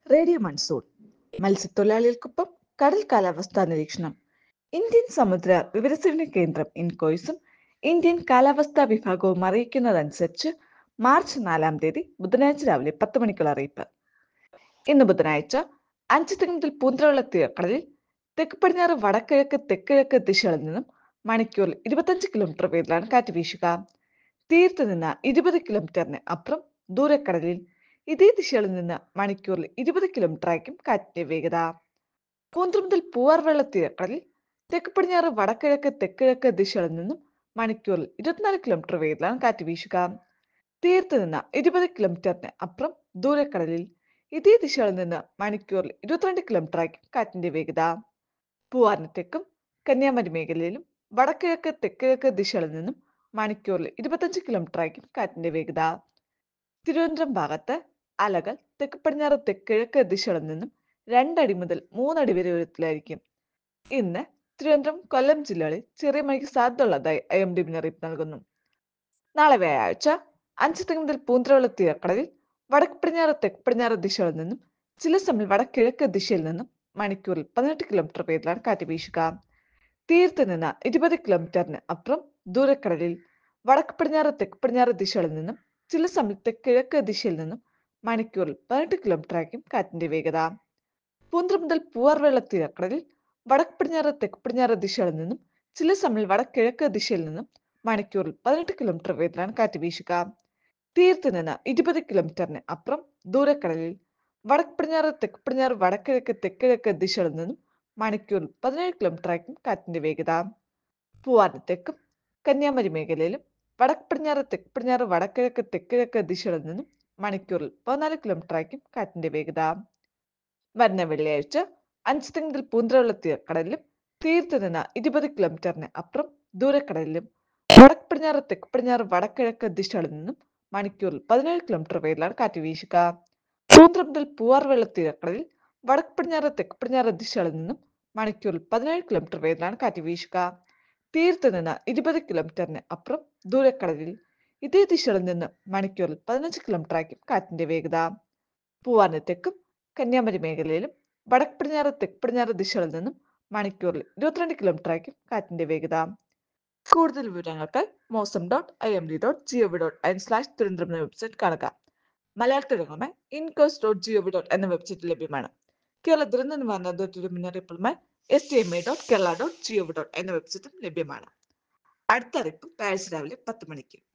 radio monsoon മത്സ്യത്തൊഴിലാളികൾക്കൊപ്പം കടൽ കാലാവസ്ഥാ നിരീക്ഷണം ഇന്ത്യൻ സമുദ്ര വിവരസേവന കേന്ദ്രം ഇൻകോയ്സും ഇന്ത്യൻ കാലാവസ്ഥാ വിഭാഗവും അറിയിക്കുന്നതനുസരിച്ച് മാർച്ച് നാലാം തീയതി ബുധനാഴ്ച രാവിലെ പത്ത് മണിക്കുള്ള അറിയിപ്പ് ഇന്ന് ബുധനാഴ്ച അഞ്ച് മുതൽ പൂന്തറവെള്ള തീരക്കടലിൽ തെക്ക് പടിഞ്ഞാറ് വടക്കിഴക്ക് തെക്കിഴക്ക് ദിശകളിൽ നിന്നും മണിക്കൂറിൽ ഇരുപത്തഞ്ച് കിലോമീറ്റർ വേഗത്തിലാണ് കാറ്റ് വീശുക തീരത്ത് നിന്ന് ഇരുപത് കിലോമീറ്ററിന് അപ്പുറം ദൂരക്കടലിൽ ഇതേ ദിശകളിൽ നിന്ന് മണിക്കൂറിൽ ഇരുപത് കിലോമീറ്റർ ആയിരിക്കും കാറ്റിന്റെ വേഗത പൂന്തറ മുതൽ പൂവാർവെള്ള തീരക്കടലിൽ തെക്ക് പടിഞ്ഞാറ് വടക്കിഴക്ക് തെക്കിഴക്ക് ദിശകളിൽ നിന്നും മണിക്കൂറിൽ ഇരുപത്തിനാല് കിലോമീറ്റർ വേഗത്തിലാണ് കാറ്റ് വീശുക തീരത്ത് നിന്ന് ഇരുപത് കിലോമീറ്ററിന് അപ്പുറം ദൂരക്കടലിൽ ഇതേ ദിശകളിൽ നിന്ന് മണിക്കൂറിൽ ഇരുപത്തിരണ്ട് കിലോമീറ്റർ ആയിരിക്കും കാറ്റിന്റെ വേഗത പൂവാറിന് തെക്കും കന്യാകുമാരി മേഖലയിലും വടക്കിഴക്ക് തെക്കിഴക്ക് ദിശകളിൽ നിന്നും മണിക്കൂറിൽ ഇരുപത്തഞ്ച് കിലോമീറ്റർ ആയിരിക്കും കാറ്റിന്റെ വേഗത തിരുവനന്തപുരം ഭാഗത്ത് അലകൾ തെക്ക് പടിഞ്ഞാറ് തെക്കിഴക്ക് ദിശകളിൽ നിന്നും രണ്ടടി മുതൽ മൂന്നടി വരെ ഉയരത്തിലായിരിക്കും ഇന്ന് തിരുവനന്തപുരം കൊല്ലം ജില്ലകളിൽ ചെറിയ മഴയ്ക്ക് സാധ്യതയുള്ളതായി ഐ എം ഡി മുന്നറിയിപ്പ് നൽകുന്നു നാളെ വ്യാഴാഴ്ച അഞ്ച് മുതൽ പൂന്തറവെള്ള തീരക്കടലിൽ വടക്ക് പടിഞ്ഞാറ് തെക്ക് പടിഞ്ഞാറ് ദിശകളിൽ നിന്നും ചില സമയം വടക്കിഴക്ക് ദിശയിൽ നിന്നും മണിക്കൂറിൽ പതിനെട്ട് കിലോമീറ്റർ വേഗത്തിലാണ് കാറ്റ് വീശുക തീരത്ത് നിന്ന് ഇരുപത് കിലോമീറ്ററിന് അപ്പുറം ദൂരക്കടലിൽ വടക്ക് പടിഞ്ഞാറ് തെക്ക് പടിഞ്ഞാറ് ദിശകളിൽ നിന്നും ചില സമയത്ത് കിഴക്ക് ദിശയിൽ നിന്നും മണിക്കൂറിൽ പതിനെട്ട് കിലോമീറ്റർ ആയിരിക്കും കാറ്റിന്റെ വേഗത പൂന്തറ മുതൽ പൂവാർവെള്ള തീരക്കടലിൽ വടക്ക് പടിഞ്ഞാറ് തെക്ക് പടിഞ്ഞാറ് ദിശകളിൽ നിന്നും ചില സമയം വടക്കിഴക്ക് ദിശയിൽ നിന്നും മണിക്കൂറിൽ പതിനെട്ട് കിലോമീറ്റർ വേഗത്തിലാണ് കാറ്റ് വീശുക തീരത്ത് നിന്ന് ഇരുപത് കിലോമീറ്ററിന് അപ്പുറം ദൂരക്കടലിൽ വടക്ക് പടിഞ്ഞാറ് തെക്ക് പടിഞ്ഞാറ് വടക്കിഴക്ക് തെക്കിഴക്ക് ദിശകളിൽ നിന്നും മണിക്കൂറിൽ പതിനേഴ് കിലോമീറ്റർ ആയിരിക്കും കാറ്റിന്റെ വേഗത പൂവാറിന് തെക്കും കന്യാകുമാരി മേഖലയിലും വടക്ക് പടിഞ്ഞാറ് തെക്ക് പടിഞ്ഞാറ് വടക്കിഴക്ക് തെക്കിഴക്ക് ദിശകളിൽ നിന്നും മണിക്കൂറിൽ പതിനാല് കിലോമീറ്റർ ആയിരിക്കും കാറ്റിന്റെ വേഗത വരുന്ന വെള്ളിയാഴ്ച അഞ്ച് മുതൽ പൂന്തറവെള്ള തീരക്കടലിലും തീരത്ത് നിന്ന് ഇരുപത് കിലോമീറ്ററിന് അപ്പുറം ദൂരക്കടലിലും വടക്ക് പടിഞ്ഞാറ് തെക്ക് പടിഞ്ഞാറ് വടക്കിഴക്ക് ദിശകളിൽ നിന്നും മണിക്കൂറിൽ പതിനേഴ് കിലോമീറ്റർ വേഗത്തിലാണ് കാറ്റ് വീശുക പൂന്തറ മുതൽ പൂവാർവെള്ള തീരക്കടലിൽ വടക്ക് പടിഞ്ഞാറ് തെക്ക് പടിഞ്ഞാറ് ദിശകളിൽ നിന്നും മണിക്കൂറിൽ പതിനേഴ് കിലോമീറ്റർ വേഗത്തിലാണ് കാറ്റ് വീശുക തീരത്ത് നിന്ന് ഇരുപത് കിലോമീറ്ററിന് അപ്പുറം ദൂരക്കടലിൽ ഇതേ ദിശകളിൽ നിന്ന് മണിക്കൂറിൽ പതിനഞ്ച് കിലോമീറ്റർ ആയിരിക്കും കാറ്റിന്റെ വേഗത പൂവാറിന് തെക്കും കന്യാകുമാരി മേഖലയിലും വടക്ക് പടിഞ്ഞാറ് തെക്ക് പടിഞ്ഞാറ് ദിശകളിൽ നിന്നും മണിക്കൂറിൽ ഇരുപത്തിരണ്ട് കിലോമീറ്റർ ആയിരിക്കും കാറ്റിന്റെ വേഗത കൂടുതൽ വിവരങ്ങൾക്ക് mausam dot I M D dot G O V dot in slash Thiruvananthapuram എന്ന വെബ്സൈറ്റ് കാണുക മലയാളത്തിലുമായി ഇൻകോസ് ഡോട്ട് ജിഒവി ഡോട്ട് എന്ന വെബ്സൈറ്റ് ലഭ്യമാണ് കേരള ദുരന്ത നിവാരണ അതോറിറ്റിയുടെ മുന്നറിയിപ്പുമായി S T M I dot Kerala dot G O V dot എന്ന വെബ്സൈറ്റും ലഭ്യമാണ് അടുത്ത അറിയിപ്പ് വ്യാഴാഴ്ച രാവിലെ പത്ത് മണിക്ക്